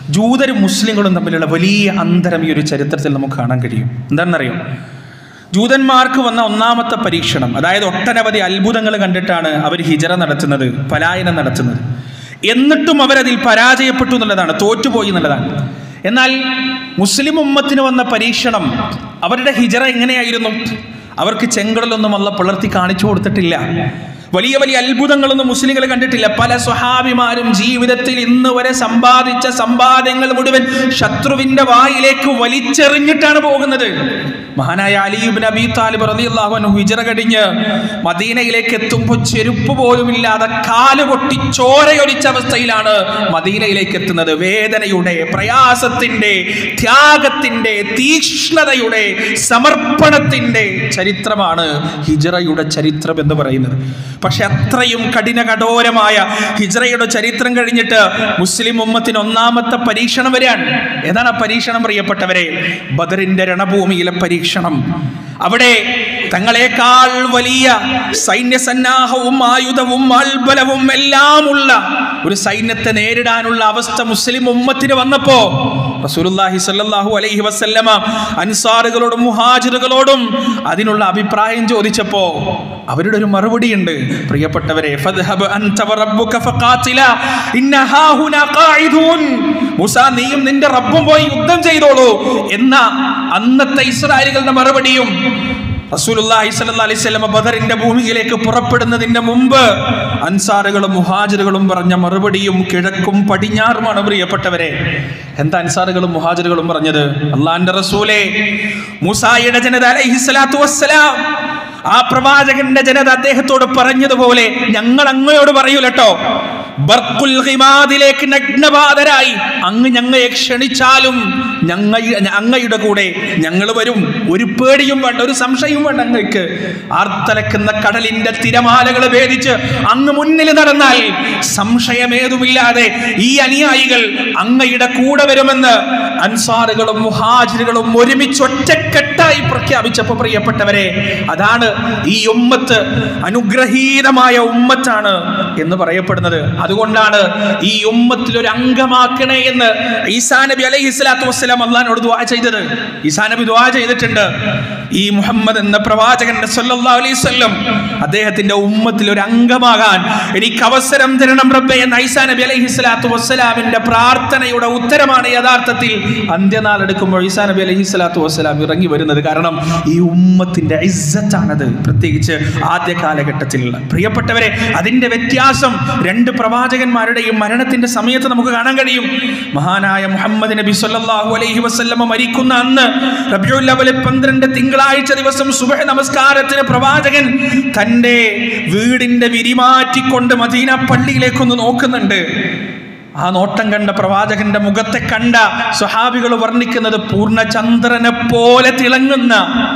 ജൂതരും മുസ്ലിങ്ങളും തമ്മിലുള്ള വലിയ അന്തരം ഈ ഒരു ചരിത്രത്തിൽ നമുക്ക് കാണാൻ കഴിയും എന്താണെന്നറിയോ ജൂതന്മാർക്ക് വന്ന ഒന്നാമത്തെ പരീക്ഷണം അതായത് ഒട്ടനവധി അത്ഭുതങ്ങൾ കണ്ടിട്ടാണ് അവർ ഹിജറ നടത്തുന്നത് പലായനം നടത്തുന്നത് എന്നിട്ടും അവരതിൽ പരാജയപ്പെട്ടു എന്നുള്ളതാണ് തോറ്റുപോയി എന്നുള്ളതാണ് എന്നാൽ മുസ്ലിം ഉമ്മത്തിന് വന്ന പരീക്ഷണം അവരുടെ ഹിജറ എങ്ങനെയായിരുന്നു അവർക്ക് ചെങ്കടലൊന്നും അല്ല പിളർത്തി കാണിച്ചു കൊടുത്തിട്ടില്ല വലിയ വലിയ അത്ഭുതങ്ങളൊന്നും മുസ്ലിങ്ങൾ കണ്ടിട്ടില്ല പല സ്വഹാബിമാരും ജീവിതത്തിൽ ഇന്ന് വരെ സമ്പാദിച്ച സമ്പാദ്യങ്ങൾ മുഴുവൻ ശത്രുവിന്റെ വായിലേക്ക് വലിച്ചെറിഞ്ഞിട്ടാണ് പോകുന്നത് മഹാനായ അലിയുബിൻ അബി താലിബ് റളിയല്ലാഹു അൻഹു ഹിജറ കഴിഞ്ഞ് മദീനയിലേക്ക് എത്തുമ്പോൾ ചെരുപ്പ് പോലും ഇല്ലാതെ കാല് പൊട്ടി ചോരയൊലിച്ച അവസ്ഥയിലാണ് മദീനയിലേക്ക് എത്തുന്നത് വേദനയുടെ പ്രയാസത്തിന്റെ ത്യാഗത്തിന്റെ തീക്ഷ്ണതയുടെ സമർപ്പണത്തിന്റെ ചരിത്രമാണ് ഹിജറയുടെ ചരിത്രം എന്ന് പറയുന്നത് പക്ഷെ അത്രയും കഠിന കഠോരമായ ഹിജറയുടെ ചരിത്രം കഴിഞ്ഞിട്ട് മുസ്ലിം ഉമ്മത്തിന് ഒന്നാമത്തെ പരീക്ഷണം വരികയാണ് ഏതാണ് ആ പരീക്ഷണം പ്രിയപ്പെട്ടവരെ ബദറിന്റെ രണഭൂമിയിലെ പരീക്ഷണം അവിടെ തങ്ങളെക്കാൾ വലിയ സൈന്യസന്നാഹവും ആയുധവും ആൽബലവും എല്ലാമുള്ള ഒരു സൈന്യത്തെ നേരിടാനുള്ള അവസ്ഥ മുസ്ലിം ഉമ്മത്തിന് വന്നപ്പോ റസൂലുള്ളാഹി സ്വല്ലല്ലാഹു അലൈഹി വസല്ലമ അൻസാറുകളോടും മുഹാജിറുകളോടും അതിനുള്ള അഭിപ്രായം ചോദിച്ചപ്പോ അവരുടെ ഒരു മറുപടിയുണ്ട് പ്രിയപ്പെട്ടവരെ ഫദ്ഹബ് അൻത വറബ്ബുക ഫഖാതില ഇന്ന ഹാഹുന ഖാഇദൂൻ മൂസ നീയും നിന്റെ റബ്ബും പോയി യുദ്ധം ചെയ്തോളൂ എന്ന അന്നത്തെ ഇസ്രായേലുകളുടെ മറുപടിയും റസൂലുള്ളാഹി സ്വല്ലല്ലാഹി അലൈഹി വസല്ലമ ബദറിന്റെ ഭൂമിയിലേക്ക് പുറപ്പെടുന്നതിന്റെ മുമ്പ് അൻസാറുകളും മുഹാജിറുകളും പറഞ്ഞ മറുപടിയും കിഴക്കും പടിഞ്ഞാറുമാണ് പ്രിയപ്പെട്ടവരെ എന്താ അൻസാറുകളും മുഹാജിറുകളും പറഞ്ഞത് അള്ളാന്റെ റസൂലേ മൂസായുടെ ജനത അലൈഹി സ്വലാത്തു വസ്സലാം ആ പ്രവാചകന്റെ ജനത അദ്ദേഹത്തോട് പറഞ്ഞതുപോലെ ഞങ്ങൾ അങ്ങയോട് പറയൂലട്ടോ ബർക്കുൽ ഹിമാദിലേക്ക് നഗ്നപാതരായി അങ്ങ് ഞങ്ങളെ ക്ഷണിച്ചാലും ഞങ്ങ അങ്ങയുടെ കൂടെ ഞങ്ങൾ വരും ഒരു പേടിയും വേണ്ട ഒരു സംശയവും വേണ്ട അങ്ങക്ക് ആർത്തലക്കുന്ന കടലിന്റെ തിരമാലകൾ ഭേദിച്ച് അങ്ങ് മുന്നിൽ നടന്നാൽ സംശയമേതുമില്ലാതെ ഈ അനുയായികൾ അങ്ങയുടെ കൂടെ വരുമെന്ന് അൻസാറുകളും മുഹാജിറുകളും ഒരുമിച്ച് ഒറ്റക്കെട്ടായി പ്രഖ്യാപിച്ചപ്പോൾ പ്രിയപ്പെട്ടവരെ അതാണ് ഈ ഉമ്മത്ത് അനുഗ്രഹീതമായ ഉമ്മത്താണ് എന്ന് പറയപ്പെടുന്നത് അതുകൊണ്ടാണ് ഈ ഉമ്മത്തിൽ ഒരു അംഗമാക്കണേ എന്ന് ഈസാ നബി അലൈഹി സ്വലാത്തു വസ്സലാം അള്ളഹാനോട് ദുആ ചെയ്തത് ഈസാ നബി ദുആ ചെയ്തിട്ടുണ്ട് ഈ മുഹമ്മദ് എന്ന പ്രവാചകന്റെ സല്ലല്ലാഹു അലൈഹി വസല്ലം അദ്ദേഹത്തിന്റെ ഉമ്മത്തിൽ ഒരു അംഗമാകാൻ എനിക്ക് അവസരം തരണം റബ്ബേ എന്ന ഈസാ നബി അലൈഹി സ്വലാത്തു വസ്സലാമിന്റെ പ്രാർത്ഥനയുടെ ഉത്തരമാണ് യഥാർത്ഥത്തിൽ അന്ത്യനാൾ എടുക്കുമ്പോൾ ഈസാ നബി അലൈഹി സ്വലാത്തു വസ്സലാം ഇറങ്ങി വരുന്നത് കാരണം ഈ ഉമ്മത്തിന്റെ ഇസ്സത്താണത് പ്രത്യേകിച്ച് ആദ്യ കാലഘട്ടത്തിലുള്ള പ്രിയപ്പെട്ടവരെ അതിന്റെ വ്യത്യാസം രണ്ട് പ്രവാചകന്മാരുടെയും മരണത്തിന്റെ സമയത്ത് നമുക്ക് കാണാൻ കഴിയും മഹാനായ മുഹമ്മദ് നബി സല്ലല്ലാഹു അലൈഹി വസല്ലമ മരിക്കുന്ന അന്ന് റബിയുൽ അവൽ പന്ത്രണ്ട് തിങ്കളാഴ്ച ദിവസം സുബഹ നമസ്കാരത്തിന് പ്രവാചകൻ തൻ്റെ വീടിന്റെ വിരിമാറ്റിക്കൊണ്ട് മദീന പള്ളിയിലേക്കൊന്ന് നോക്കുന്നുണ്ട് ആ നോട്ടം കണ്ട പ്രവാചകന്റെ മുഖത്തെ കണ്ട സ്വഹാബികൾ വർണ്ണിക്കുന്നത് പൂർണ്ണചന്ദ്രനെ പോലെ തിളങ്ങുന്ന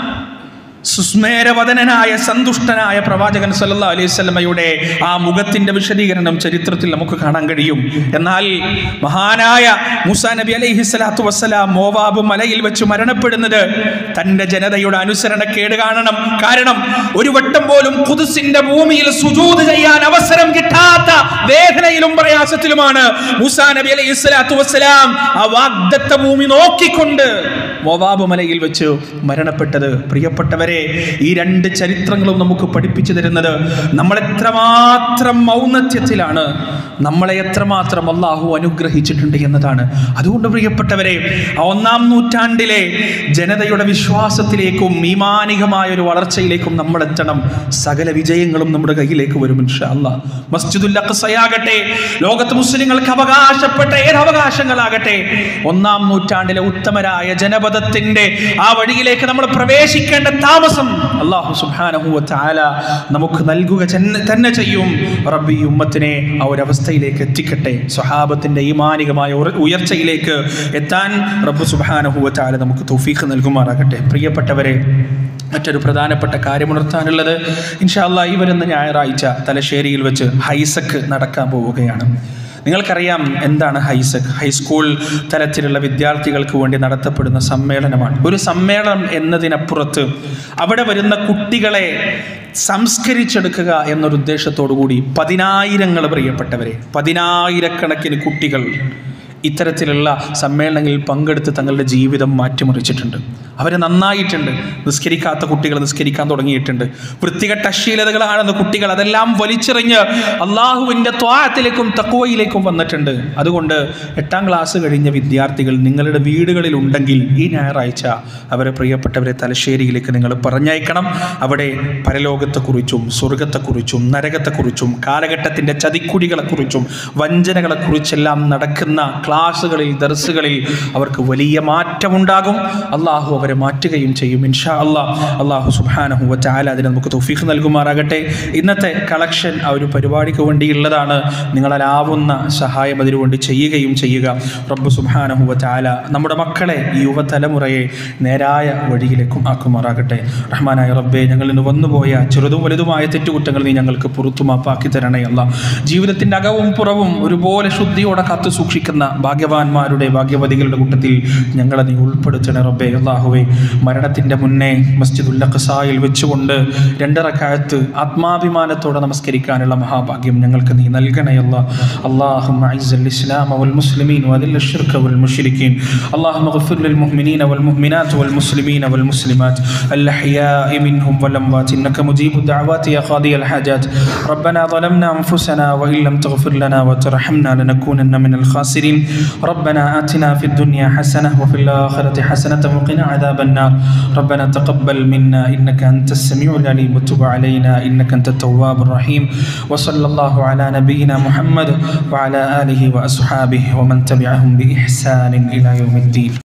സുസ്മേരവദനായ സന്തുഷ്ടനായ പ്രവാചകൻ സല്ലല്ലാഹു അലൈഹി വസല്ലമയുടെ ആ മുഖത്തിന്റെ വിശദീകരണം ചരിത്രത്തിൽ നമുക്ക് കാണാൻ കഴിയും എന്നാൽ മഹാനായ മുസാ നബി അലൈഹി സ്വലാത്തു വസ്സലാം മോവാബ് മലയിൽ വെച്ച് മരണപ്പെടുന്നത് തന്റെ ജനതയുടെ അനുസരണക്കേട് കാണണം കാരണം ഒരു വട്ടം പോലും കുതിസിന്റെ ഭൂമിയിൽ സുജൂത് ചെയ്യാൻ അവസരം കിട്ടാത്ത വേദനയിലും പ്രയാസത്തിലുമാണ് മുസാ നബി അലൈഹി സ്വലാത്തു വസ്സലാം ആ വാഗ്ദത്ത ഭൂമി നോക്കിക്കൊണ്ട് മോവാബ് മലയിൽ വെച്ച് മരണപ്പെട്ടത് പ്രിയപ്പെട്ടവരെ ഈ രണ്ട് ചരിത്രങ്ങളും നമുക്ക് പഠിപ്പിച്ചു തരുന്നത് നമ്മൾ എത്രമാത്രം ഔന്നത്യത്തിലാണ് നമ്മളെ എത്രമാത്രം അള്ളാഹു അനുഗ്രഹിച്ചിട്ടുണ്ട് എന്നതാണ് അതുകൊണ്ട് പ്രിയപ്പെട്ടവരെ ആ ഒന്നാം നൂറ്റാണ്ടിലെ ജനതയുടെ വിശ്വാസത്തിലേക്കും ഈമാനികമായ ഒരു വളർച്ചയിലേക്കും നമ്മൾ എത്തണം സകല വിജയങ്ങളും നമ്മുടെ കയ്യിലേക്ക് വരും ഇൻഷാ അല്ലാ മസ്ജിദുൽ അഖ്സയാകട്ടെ ലോകത്ത് മുസ്ലിങ്ങൾക്ക് അവകാശപ്പെട്ട ഏത് അവകാശങ്ങളാകട്ടെ ഒന്നാം നൂറ്റാണ്ടിലെ ഉത്തമരായ ജനപദത്തിന്റെ ആ വഴിയിലേക്ക് നമ്മൾ പ്രവേശിക്കേണ്ട താമസം അള്ളാഹു സുബ്ഹാനഹു വ തആല നമുക്ക് നൽകുക ചെന്ന- തന്നെ ചെയ്യും റബ്ബി ഈ ഉമ്മത്തിനെ ആ ഒരു അവസ്ഥയിലേക്ക് എത്തിക്കട്ടെ സ്വഹാബത്തിന്റെ ഈമാനികമായ ഉറ- ഉയർച്ചയിലേക്ക് എത്താൻ റബ്ബ് സുബ്ഹാനഹു വ തആല നമുക്ക് തൗഫീഖ് നൽകുമാറാകട്ടെ പ്രിയപ്പെട്ടവരെ മറ്റൊരു പ്രധാനപ്പെട്ട കാര്യമുണർത്താനുള്ളത് ഇൻഷാല്ല ഈ വരുന്ന ഞായറാഴ്ച തലശ്ശേരിയിൽ വെച്ച് ഹൈസക്ക് നടക്കാൻ പോവുകയാണ് നിങ്ങൾക്കറിയാം എന്താണ് ഹൈസെക് ഹൈസ്കൂൾ തലത്തിലുള്ള വിദ്യാർത്ഥികൾക്ക് വേണ്ടി നടത്തപ്പെടുന്ന സമ്മേളനമാണ് ഒരു സമ്മേളനം എന്നതിനപ്പുറത്ത് അവിടെ വരുന്ന കുട്ടികളെ സംസ്കരിച്ചെടുക്കുക എന്നൊരു ഉദ്ദേശത്തോടു കൂടി പതിനായിരങ്ങൾ പ്രിയപ്പെട്ടവരെ പതിനായിരക്കണക്കിന് കുട്ടികൾ ഇത്തരത്തിലുള്ള സമ്മേളനങ്ങളിൽ പങ്കെടുത്ത് തങ്ങളുടെ ജീവിതം മാറ്റിമറിച്ചിട്ടുണ്ട് അവർ നന്നായിട്ടുണ്ട് നിസ്കരിക്കാത്ത കുട്ടികൾ നിസ്കരിക്കാൻ തുടങ്ങിയിട്ടുണ്ട് വൃത്തികെട്ട അശ്ലീലതകളാണെന്ന് കുട്ടികൾ അതെല്ലാം വലിച്ചെറിഞ്ഞ് അള്ളാഹുവിൻ്റെ ത്വാഴത്തിലേക്കും തക്കുവയിലേക്കും വന്നിട്ടുണ്ട് അതുകൊണ്ട് എട്ടാം ക്ലാസ് കഴിഞ്ഞ വിദ്യാർത്ഥികൾ നിങ്ങളുടെ വീടുകളിൽ ഉണ്ടെങ്കിൽ ഈ ഞായറാഴ്ച അവരെ പ്രിയപ്പെട്ടവരെ തലശ്ശേരിയിലേക്ക് നിങ്ങൾ പറഞ്ഞയക്കണം അവിടെ പരലോകത്തെക്കുറിച്ചും സ്വർഗത്തെക്കുറിച്ചും നരകത്തെക്കുറിച്ചും കാലഘട്ടത്തിൻ്റെ ചതിക്കുടികളെക്കുറിച്ചും വഞ്ചനകളെക്കുറിച്ചെല്ലാം നടക്കുന്ന ക്ലാസ്സുകളിൽ ദർസുകളിൽ അവർക്ക് വലിയ മാറ്റമുണ്ടാകും അള്ളാഹു അവരെ മാറ്റുകയും ചെയ്യും ഇൻഷാ അള്ളാഹ് അള്ളാഹു സുബാനഹു വറ്റാല അതിന് നമുക്ക് തൊഫീഖ് നൽകുമാറാകട്ടെ ഇന്നത്തെ കളക്ഷൻ ആ ഒരു പരിപാടിക്ക് വേണ്ടിയുള്ളതാണ് നിങ്ങളാവുന്ന സഹായം അതിനു വേണ്ടി ചെയ്യുകയും ചെയ്യുക റബ്ബ് സുബാനഹു വറ്റാല നമ്മുടെ മക്കളെ ഈ യുവതലമുറയെ നേരായ വഴിയിലേക്കും ആക്കുമാറാകട്ടെ റഹ്മാനായ റബ്ബെ ഞങ്ങൾ ഇന്ന് വന്നുപോയ ചെറുതും വലുതുമായ തെറ്റുകുറ്റങ്ങൾ നീ ഞങ്ങൾക്ക് പുറത്തു മാപ്പാക്കി തരണേ അല്ല ജീവിതത്തിൻ്റെ അകവും പുറവും ഒരുപോലെ ശുദ്ധിയോടെ കാത്തു സൂക്ഷിക്കുന്ന ഭാഗ്യവാന്മാരുടെ ഭാഗ്യവതികളുടെ കൂട്ടത്തിൽ ഞങ്ങളെ നീ ഉൾപ്പെടുത്തണേ റബ്ബെ അള്ളാഹുവെ മരണത്തിൻ്റെ മുന്നേ മസ്ജിദുൽ അഖസായിൽ വെച്ചുകൊണ്ട് രണ്ടിറക്കാലത്ത് ആത്മാഭിമാനത്തോടെ നമസ്കരിക്കാനുള്ള മഹാഭാഗ്യം ഞങ്ങൾക്ക് നീ നൽകണേ അല്ല اللهم اعز الاسلام والمسلمين واذل الشرك والمشركين اللهم اغفر للمؤمنين والمؤمنات والمسلمين والمسلمات الاحياء منهم والاموات انك مجيب الدعوات يا قاضي الحاجات ربنا ظلمنا انفسنا وان لم تغفر لنا وترحمنا لنكونن من الخاسرين ربنا اتنا في الدنيا حسنه وفي الاخره حسنه وقنا عذاب النار ربنا تقبل منا انك انت السميع العليم وتب علينا انك انت التواب الرحيم وصلى الله على نبينا محمد وعلى اله واصحابه ومن تبعهم باحسان الى يوم الدين